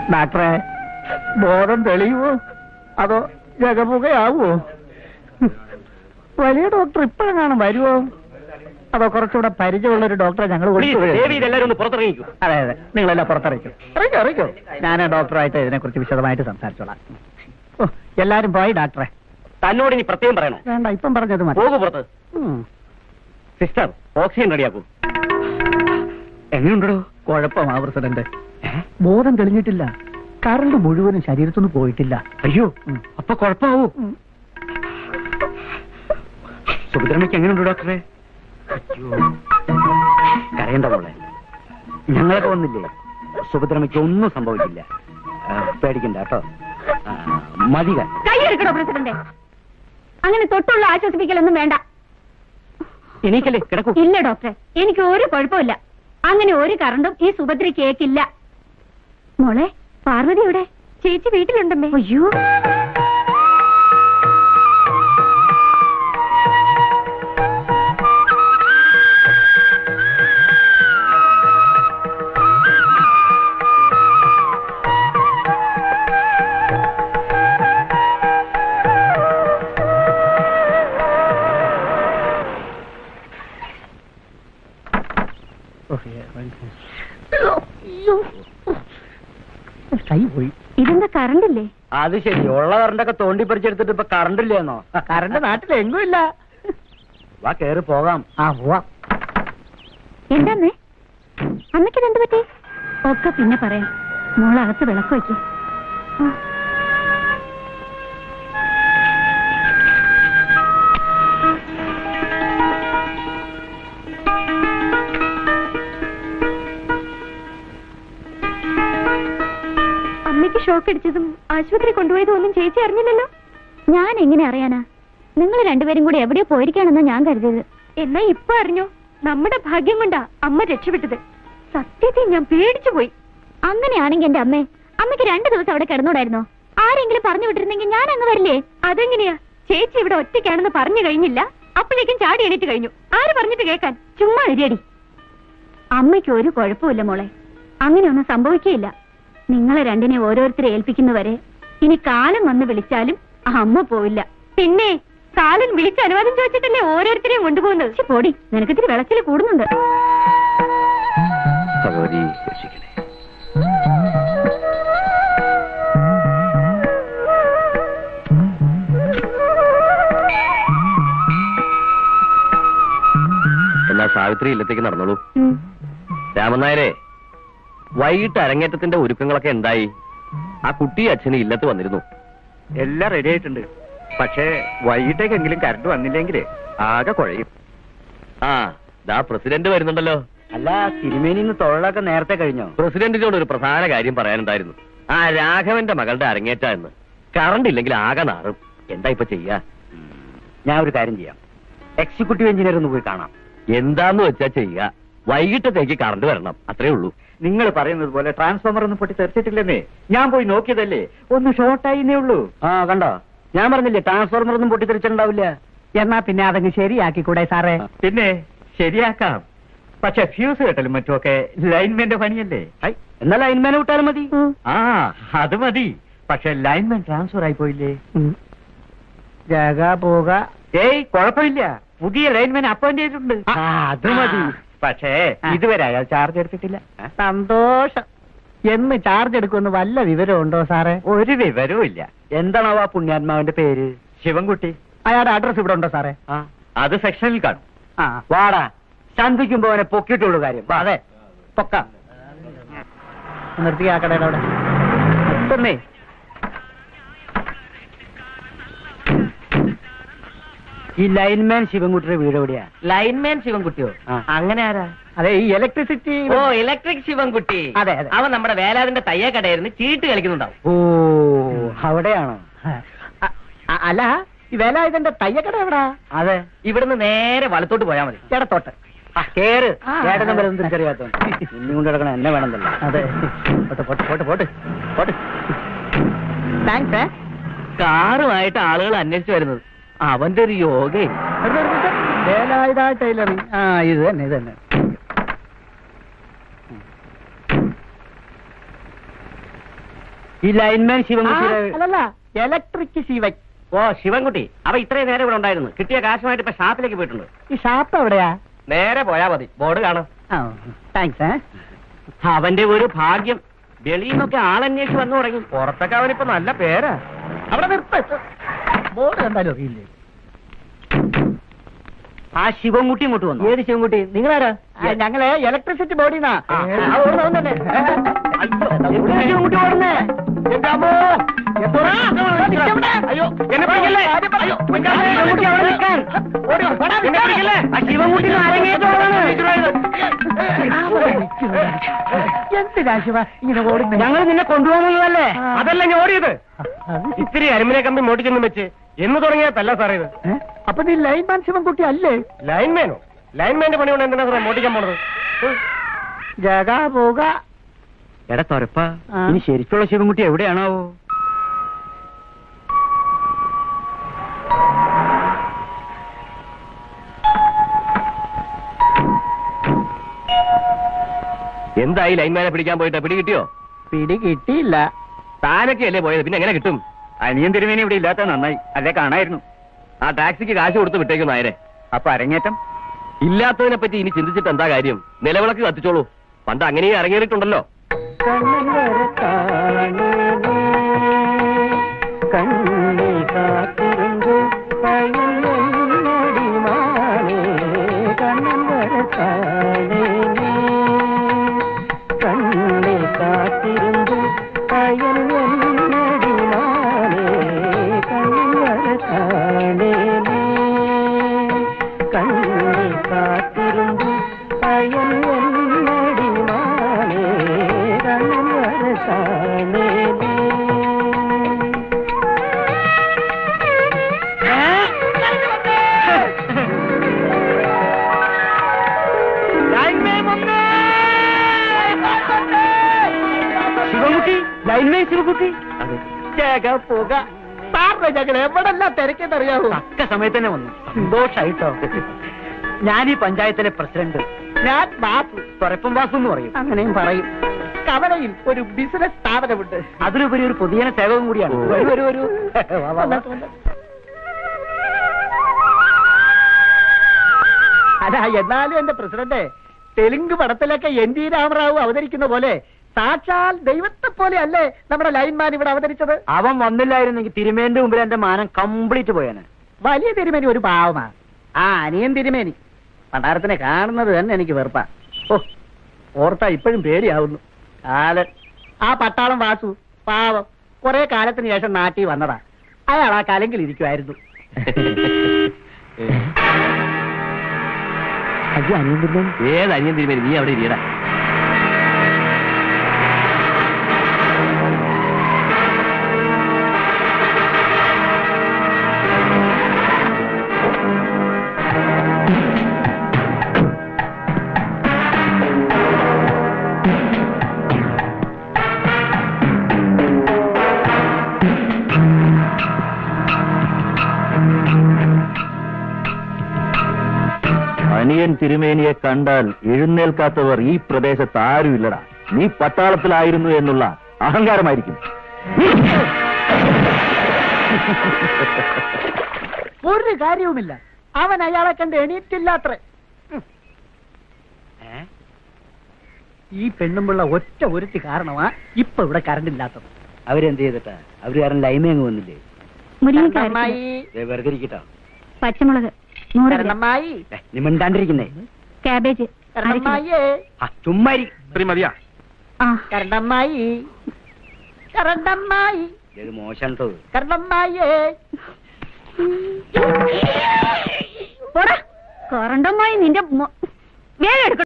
ഡാക്ടറെ ബോധം തെളിയുവോ അതോ ജഗപുകയാവോ വലിയ ഡോക്ടർ ഇപ്പോഴെങ്ങാനും വരുവോ അതോ കുറച്ചുകൂടെ പരിചയമുള്ള ഒരു ഡോക്ടറെ ഞങ്ങൾ ഇതെല്ലാരും ഒന്ന് പുറത്തിറങ്ങിക്കൂ അതെ അതെ നിങ്ങളെല്ലാം പുറത്തിറക്കും ഇറങ്ങോ ഇറങ്ങോ ഞാൻ ഡോക്ടറായിട്ട് ഇതിനെക്കുറിച്ച് വിശദമായിട്ട് സംസാരിച്ചോളാം ഓ എല്ലാരും പോയി ഡാക്ടറെ തന്നോട് ഇനി പ്രത്യേകം പറയണോ വേണ്ട ഇപ്പം പറഞ്ഞത് മതി പോകൂ പുറത്ത് ഉം. സിസ്റ്റർ ഓക്സിജൻ റെഡിയാക്കൂ എങ്ങനെയുണ്ടോ കുഴപ്പമാ പ്രസിഡന്റ് ബോധം തെളിഞ്ഞിട്ടില്ല കറണ്ട് മുഴുവനും ശരീരത്തുനിന്ന് പോയിട്ടില്ല അയ്യോ ഉം. അപ്പൊ കുഴപ്പമാവൂ സുഭദ്രമ്മയ്ക്ക് എങ്ങനെയുണ്ട് ഡോക്ടറെ അയ്യോ കരയണ്ട മോളെ ഞങ്ങളൊക്കെ വന്നില്ലേ സുഭദ്രമ്മയ്ക്ക് ഒന്നും സംഭവിക്കില്ല ആ, പേടിക്കണ്ട കേട്ടോ ആ, മതി കര. കൈയെടുക്കണോ പ്രസിഡന്റ് അങ്ങനെ തൊട്ടുള്ള ആശ്വസിപ്പിക്കലൊന്നും വേണ്ട എണീക്കല്ലേ കിടക്കൂ ഇല്ല ഡോക്ടറെ എനിക്ക് ഒരു കുഴപ്പമില്ല അങ്ങനെ ഒരു കറണ്ടും ഈ സുഭദ്രയ്ക്ക് ഏക്കില്ല മോളെ പാർവതി എവിടെ ചേച്ചി വീട്ടിലുണ്ടമ്മേ അയ്യോ കൈ പോയി ഇതെന്താ കറണ്ടില്ലേ അത് ശരി ഉള്ള കറണ്ടൊക്കെ തോണ്ടി പറിച്ചെടുത്തിട്ട് ഇപ്പൊ കറണ്ട് ഇല്ലേന്നോ കറണ്ട് നാട്ടിൽ എങ്ങും ഇല്ല വാ കേറി പോകാം ആ പോവാം എന്താന്നേ അമ്മയ്ക്ക് എന്ത് പറ്റി ഒക്കെ പിന്നെ പറയാം മോളകത്ത് വിളക്ക് വയ്ക്കും അമ്മയ്ക്ക് ഷോക്ക് അടിച്ചതും ആശുപത്രി കൊണ്ടുപോയതും ഒന്നും ചേച്ചി അറിഞ്ഞില്ലല്ലോ ഞാൻ എങ്ങനെ അറിയാനാ നിങ്ങൾ രണ്ടുപേരും കൂടി എവിടെയോ പോയിരിക്കാണെന്നാ ഞാൻ കരുതിയത് എന്നാ ഇപ്പൊ അറിഞ്ഞോ നമ്മുടെ ഭാഗ്യം കൊണ്ടാ അമ്മ രക്ഷപ്പെട്ടത് സത്യത്തിൽ ഞാൻ പേടിച്ചു പോയി അങ്ങനെയാണെങ്കിൽ എന്റെ അമ്മേ അമ്മയ്ക്ക് രണ്ടു ദിവസം അവിടെ കിടന്നൂടായിരുന്നോ ആരെങ്കിലും പറഞ്ഞു വിട്ടിരുന്നെങ്കിൽ ഞാൻ അങ്ങ് വരില്ലേ അതെങ്ങനെയാ ചേച്ചി ഇവിടെ ഒറ്റയ്ക്കാണെന്ന് പറഞ്ഞു കഴിഞ്ഞില്ല അപ്പോഴേക്കും ചാടി എണീറ്റ് കഴിഞ്ഞു ആര് പറഞ്ഞിട്ട് കേൾക്കാൻ ചുമ്മാ ഇരിയടി അമ്മയ്ക്ക് ഒരു കുഴപ്പമില്ല മോളെ അങ്ങനെയൊന്നും സംഭവിക്കുകയില്ല നിങ്ങളെ രണ്ടിനെ ഓരോരുത്തരെ ഏൽപ്പിക്കുന്നവരെ ഇനി കാലം വന്ന് വിളിച്ചാലും ആ അമ്മ പോവില്ല പിന്നെ കാലൻ വിളിച്ച് അനുവാദം ചോദിച്ചിട്ടല്ലേ ഓരോരുത്തരെയും കൊണ്ടുപോകുന്നത് ശ്ശെ, പോടി നിനക്കിത്തിരി വിളച്ചിൽ കൂടുന്നുണ്ട് ഭഗവതി രക്ഷിക്കണേ എന്നാ സാവിത്രി ഇല്ലത്തേക്ക് നടന്നോളൂ ഉം. രാമൻ നായരെ വൈകിട്ട് അരങ്ങേറ്റത്തിന്റെ ഒരുക്കങ്ങളൊക്കെ എന്തായി ആ കുട്ടി അച്ഛന് ഇല്ലത്ത് വന്നിരുന്നു എല്ലാം റെഡി ആയിട്ടുണ്ട് പക്ഷേ വൈകിട്ടേക്കെങ്കിലും കറണ്ട് വന്നില്ലെങ്കിൽ ആകെ കുഴയും ആ ദാ പ്രസിഡന്റ് വരുന്നുണ്ടല്ലോ അല്ല തിരുമേനിന്ന് തൊഴിലൊക്കെ നേരത്തെ കഴിഞ്ഞോ പ്രസിഡന്റിനോട് ഒരു പ്രധാന കാര്യം പറയാനുണ്ടായിരുന്നു ആ രാഘവന്റെ മകളുടെ അരങ്ങേറ്റ എന്ന് കറണ്ട് ഇല്ലെങ്കിൽ ആകെ നാറും എന്താ ഇപ്പൊ ചെയ്യാ ഞാൻ ഒരു കാര്യം ചെയ്യാം എക്സിക്യൂട്ടീവ് എഞ്ചിനീയർ ഒന്ന് പോയി കാണാം എന്താന്ന് വെച്ചാ ചെയ്യുക വൈകിട്ടത്തേക്ക് കറണ്ട് വരണം അത്രേ ഉള്ളൂ നിങ്ങൾ പറയുന്നത് പോലെ ട്രാൻസ്ഫോമർ ഒന്നും പൊട്ടി തെറിച്ചിട്ടില്ലെന്നേ ഞാൻ പോയി നോക്കിയതല്ലേ ഒന്ന് ഷോർട്ടായിന്നേ ഉള്ളൂ ആ കണ്ടോ ഞാൻ പറഞ്ഞില്ലേ ട്രാൻസ്ഫോർമർ ഒന്നും പൊട്ടിത്തെറിച്ചിട്ടുണ്ടാവില്ല എന്നാ പിന്നെ അതങ്ങ് ശരിയാക്കിക്കൂടെ സാറേ പിന്നെ ശരിയാക്കാം പക്ഷെ ഫ്യൂസ് കെട്ടലും മറ്റുമൊക്കെ ലൈൻമെന്റെ പണിയല്ലേ ഐ, എന്നാ ലൈൻമാനെ വിട്ടാലും മതി ആ അത് മതി പക്ഷെ ലൈൻമാൻ ട്രാൻസ്ഫർ ആയി പോയില്ലേ ജഗ പോക ഏയ് കുഴപ്പമില്ല പുതിയ ലൈൻമാൻ അപ്പോയിന്റ് ചെയ്തിട്ടുണ്ട് ആ, അത് മതി. പക്ഷേ ആ. ഇതുവരെ അയാൾ ചാർജ് എടുത്തിട്ടില്ല സന്തോഷം എന്ന് ചാർജ് എടുക്കുമെന്ന് വല്ല വിവരമുണ്ടോ സാറേ ഒരു വിവരവും ഇല്ല എന്താണാവോ ആ പുണ്യാത്മാവിന്റെ പേര് ശിവൻകുട്ടി അയാളുടെ അഡ്രസ് ഇവിടെ ഉണ്ടോ സാറേ ആ അത് സെക്ഷനിൽ കാണും ആ വാടാ ചന്തിക്കുമ്പോ അവനെ പൊക്കിയിട്ടുള്ളൂ കാര്യം വാ, അതെ പൊക്ക നിർത്തി ആ കടയുടെ അവിടെ നിർത്തുന്നേ ഈ ലൈൻമാൻ ശിവൻകുട്ടിയുടെ വീട് എവിടെയാ ലൈൻമാൻ ശിവൻകുട്ടിയോ ആ. അങ്ങനെ ആരാ അതെ ഈ ഇലക്ട്രിസിറ്റി ഓ ഇലക്ട്രിക് ശിവൻകുട്ടി അതെ, അതെ. അവൻ നമ്മുടെ വേലാതിന്റെ തയ്യ കടയായിരുന്നു ചീട്ട് കളിക്കുന്നുണ്ടാവും ഓ അവിടെയാണോ അ- അ- അല്ല ഈ വേലായുധന്റെ തയ്യക്കട എവിടാ അതെ ഇവിടുന്ന് നേരെ വലത്തോട്ട് പോയാ മതി ഇടത്തോട്ട് ആ, കേറ് ഏട്ടനും വരും തിരിച്ചറിയാത്ത ഇന്നും കൊണ്ട് കിടക്കണം എന്നെ വേണമെന്നല്ല അതെ പോട്ട് പോട്ട് പോട്ട് പോട്ട് പോട്ട് താങ്ക്സ് ഏ കാറുമായിട്ട് ആളുകൾ അന്വേഷിച്ചു വരുന്നത് അവന്റെ ഒരു യോഗേ വേലായുധ ടൈലറിങ് ആ ഇത് തന്നെ ഇത് തന്നെ ഈ ലൈൻമാൻ ശിവൻകുട്ടിയുടെ അല്ലല്ല ഇലക്ട്രിക് ശിവൻ ഓ ശിവൻകുട്ടി അവ ഇത്രയും നേരം ഇവിടെ ഉണ്ടായിരുന്നു കിട്ടിയ കാശുമായിട്ട് ഇപ്പൊ ഷാപ്പിലേക്ക് പോയിട്ടുണ്ട് ഈ ഷാപ്പ് എവിടെയാ നേരെ പോയാ മതി ബോർഡ് കാണാം താങ്ക്സ് ഏ അവന്റെ ഒരു ഭാഗ്യം വെളിയിൽ നിന്നൊക്കെ ആളന്വേഷിച്ച് വന്നു തുടങ്ങി പുറത്തൊക്കെ അവനിപ്പോ നല്ല പേരാ അവിടെ നിർത്ത ബോർഡ് കണ്ടാലും അറിയില്ലേ ആ ശിവൻകുട്ടി ഇങ്ങോട്ട് വന്നു ഏത് ശിവൻകുട്ടി നിങ്ങളാരാ ആ, ഞങ്ങള് ഇലക്ട്രിസിറ്റി ബോർഡിന്നാ ആ. ശിവൻകുട്ടി ഓടുന്നേ എന്റെ അമ്മോ എപ്പോഴാ? നിൽക്കവിടെ. അയ്യോ എന്നെ പിടിക്കല്ലേ അയ്യോ ശിവൻകുട്ടി അവിടെ നിൽക്കാൻ. ഓടി വാ. എടാ, എന്നെ പിടിക്കല്ലേ ആ ശിവൻകുട്ടി അരങ്ങേറ്റമാണ് എന്തിനാ ശിവ ഇങ്ങനെ ഓടുന്നേ ഞങ്ങൾ നിന്നെ കൊണ്ടുപോകുന്നതല്ലേ അതല്ല ഞാൻ ഓടിയത് ഇത്തിരി അരുമിനെ കമ്പി മോട്ടിച്ചെന്നും വെച്ച് എന്ന് തുടങ്ങിയതല്ല സാറേ ഇത് ഏ? അപ്പൊ നീ ലൈൻമാൻ ശിവൻകുട്ടി അല്ലേ ലൈൻമാനോ ലൈൻമാന്റെ പണി കൊണ്ട് എന്തിനാ സാറേ മോട്ടിക്കാൻ പോണത് ഉം. ജഗ പോക എടാ തൊരപ്പ ആ. ഇനി ശരിക്കുള്ള ശിവൻകുട്ടി എവിടെയാണാവോ എന്തായി ലൈൻമാനെ പിടിക്കാൻ പോയിട്ട് പിടി കിട്ടിയോ പിടി കിട്ടിയില്ല താനൊക്കെ അല്ലേ പോയത് പിന്നെ എങ്ങനെ കിട്ടും അനിയൻ തിരുമേനി ഇവിടെ ഇല്ലാത്ത നന്നായി അല്ലേ കാണായിരുന്നു ആ ടാക്സിക്ക് കാശ് കൊടുത്ത് വിട്ടേക്കും നായരെ അപ്പൊ അരങ്ങേറ്റം ഇല്ലാത്തതിനെ പറ്റി ഇനി ചിന്തിച്ചിട്ട് എന്താ കാര്യം നിലവിളക്ക് കത്തിച്ചോളൂ പണ്ട് അങ്ങനെയും ഇറങ്ങിയിട്ടുണ്ടല്ലോ കണ്ണി കാത്തിരുന്നു പയ്യന്നടിമാനേ കണ്ണൻ വരത്താനേ കണ്ണി കാത്തിരുന്നു പയ്യന്നടിമാനേ കണ്ണൻ വരത്താനേ കണ്ണി കാത്തിരുന്നു പയ്യന്നടിമാനേ കണ്ണൻ വരത്താനേ ശിവൻകുട്ടി ലൈൻമാൻ ശിവൻകുട്ടി ജഗ പുക സാറിന്റെ ജഗൽ എവിടെല്ലാം തിരക്കെന്നറിയാവോ തക്ക സമയത്ത് തന്നെ വന്നു സന്തോഷായിട്ടോ ഞാൻ ഈ പഞ്ചായത്തിലെ പ്രസിഡന്റ് ഞാൻ ബാപ്പു തൊരപ്പം വാസു എന്ന് പറയും അങ്ങനെയും പറയും കവലയിൽ ഒരു ബിസിനസ് സ്ഥാപനമുണ്ട് അതിലുപരി ഒരു പൊതുജന സേവകം കൂടിയാണ് ഒരു ഒരു ഒരു വാ, വാ, വാ. അല്ല എന്നാലും എന്റെ പ്രസിഡന്റ് തെലുങ്ക് പടത്തിലൊക്കെ എൻ ടി രാമറാവു അവതരിക്കുന്ന പോലെ സാക്ഷാൽ ദൈവത്തെ പോലെ അല്ലേ നമ്മുടെ ലൈൻമാൻ ഇവിടെ അവതരിച്ചത് അവൻ വന്നില്ലായിരുന്നെങ്കിൽ തിരുമേന്റെ മുമ്പിൽ എന്റെ മാനം കംപ്ലീറ്റ് പോയാന് വലിയ തിരുമേനി ഒരു പാവമാണ് ആ അനിയൻ തിരുമേനി പണ്ടാരത്തിനെ കാണുന്നത് തന്നെ എനിക്ക് വെറുപ്പാ ഓ ഓർത്താ ഇപ്പോഴും പേടിയാവുന്നു കാലൻ ആ പട്ടാളം വാസു പാവം കുറെ കാലത്തിന് ശേഷം നാട്ടിൽ വന്നതാ അയാൾ ആ കലങ്കിൽ ഇരിക്കുമായിരുന്നു അയ്യോ അനിയൻ തിരുമേനി ഏത് അനിയൻ തിരുമേനി നീ അവിടെ ഇരിയടാ അനിയൻ തിരുമേനിയെ കണ്ടാൽ എഴുന്നേൽക്കാത്തവർ ഈ പ്രദേശത്ത് ആരുമില്ലടാ നീ പട്ടാളത്തിലായിരുന്നു എന്നുള്ള അഹങ്കാരമായിരിക്കും ഒരു കാര്യവുമില്ല അവൻ അയാളെ കണ്ട് എണീറ്റില്ലാത്ര ഈ പെണ്ണുമ്പുള്ള ഒറ്റ ഒരുത്തി കാരണമാ ഇപ്പൊ ഇവിടെ കറണ്ട് ഇല്ലാത്തത് അവരെന്ത് ചെയ്തിട്ടാ അവര് കാരണം ലൈമേങ്ങ് വന്നില്ലേ മുരിങ്ങക്കായ കരണമ്മായി ദേ വെറുതെ ഇരിക്കട്ടോ പച്ചമുളക് നൂറ് ഗ്രാം. കരണമ്മായി ഏ, നീ മിണ്ടാണ്ടിരിക്കുന്നേ കാബേജ് അര കിലോ. കരണമ്മായിയേ ആ ചുമ്മാരി ഇത്രയും മതിയാ ആ കരണ്ടമ്മായി കരണ്ടമ്മായി ഇത് മോശം കേട്ടോ കരണ്ടമ്മായിയേ പോടാ കറണ്ടമായി നിന്റെ മൊ- വേഗം എടുക്കണം